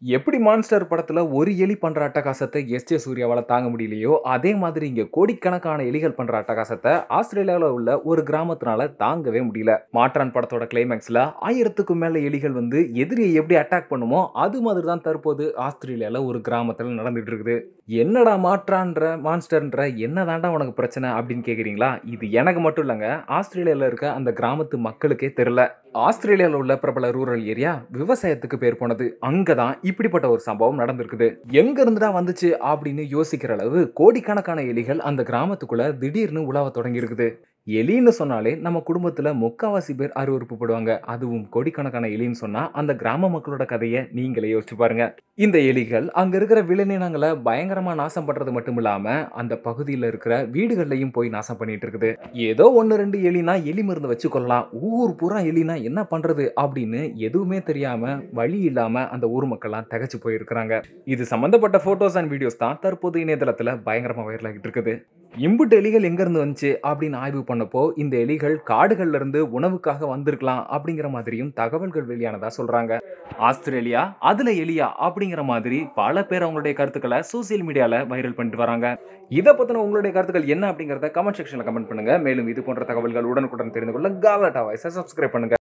எப்படி மான்ஸ்டர் படத்துல ஒரு எலி பண்ற அட்டகாசத்தை எஸ் ஜே சூர்யாவால தாங்க முடியலையோ அதே மாதிரி இங்க கோடிக்கணக்கான எலிகள் பண்ற அட்டகாசத்தை ஆஸ்திரேலியாவில் உள்ள ஒரு கிராமத்தினால தாங்கவே முடியல மாற்றான் படத்தோட கிளைமேக்ஸ்ல ஆயிரத்துக்கும் மேல எலிகள் வந்து எதிரியை எப்படி அட்டாக் பண்ணுமோ அது மாதிரி தான் தற்போது ஆஸ்திரேலியால ஒரு கிராமத்துல நடந்துட்டு இருக்குது என்னடா மாற்றான்ற மான்ஸ்டர்ன்ற என்னதாண்டா உனக்கு பிரச்சனை அப்படின்னு கேக்குறீங்களா இது எனக்கு மட்டும் இல்லைங்க ஆஸ்திரேலியால இருக்க அந்த கிராமத்து மக்களுக்கே தெரியல ஆஸ்திரேலியாவில் உள்ள பிரபல ரூரல் ஏரியா விவசாயத்துக்கு பேர் போனது அங்கதான் இப்படிப்பட்ட ஒரு சம்பவம் நடந்திருக்குது எங்க இருந்துடா வந்துச்சு அப்படின்னு யோசிக்கிற அளவு கோடிக்கணக்கான எலிகள் அந்த கிராமத்துக்குள்ள திடீர்னு உலாவ தொடங்கி இருக்குது எலின்னு சொன்னாலே நம்ம குடும்பத்துல முக்காவாசி பேர் அருவறுப்புப்படுவாங்க அதுவும் கோடிக்கணக்கான எலின்னு சொன்னா அந்த கிராம மக்களோட கதையை நீங்களே யோசிச்சு பாருங்க இந்த எலிகள் அங்க இருக்கிற விளைநிலங்களை பயங்கரமா நாசம் பண்றது மட்டும் இல்லாம அந்த பகுதியில் இருக்கிற வீடுகள்லையும் போய் நாசம் பண்ணிட்டு இருக்குது ஏதோ ஒன்று ரெண்டு எலினா எலி மருந்து வச்சு கொள்ளலாம் ஊர் பூரா எலினா என்ன பண்றது அப்படின்னு எதுவுமே தெரியாம வழி இல்லாம அந்த ஊர் மக்கள்லாம் திகச்சு போயிருக்கிறாங்க இது சம்பந்தப்பட்ட போட்டோஸ் அண்ட் வீடியோஸ் தான் தற்போது இணையதளத்துல பயங்கரமா வைரல் ஆகிட்டு இருக்குது இம்புட்டு எலிகள் எங்க இருந்து வந்துச்சு அப்படின்னு ஆய்வு பண்ணப்போ இந்த எலிகள் காடுகள்ல இருந்து உணவுக்காக வந்திருக்கலாம் அப்படிங்கிற மாதிரியும் தகவல்கள் வெளியானதா சொல்றாங்க ஆஸ்திரேலியா அதுல எலியா அப்படிங்கிற மாதிரி பல பேர் அவங்களுடைய கருத்துக்களை சோசியல் மீடியால வைரல் பண்ணிட்டு வராங்க இதை பத்தின உங்களுடைய கருத்துக்கள் என்ன அப்படிங்கறத கமெண்ட் செக்ஷன்ல கமெண்ட் பண்ணுங்க மேலும் இது போன்ற தகவல்கள் உடனுக்குடன் தெரிந்து கொள்ள காலட்டா வாய்ஸை சப்ஸ்கிரைப் பண்ணுங்க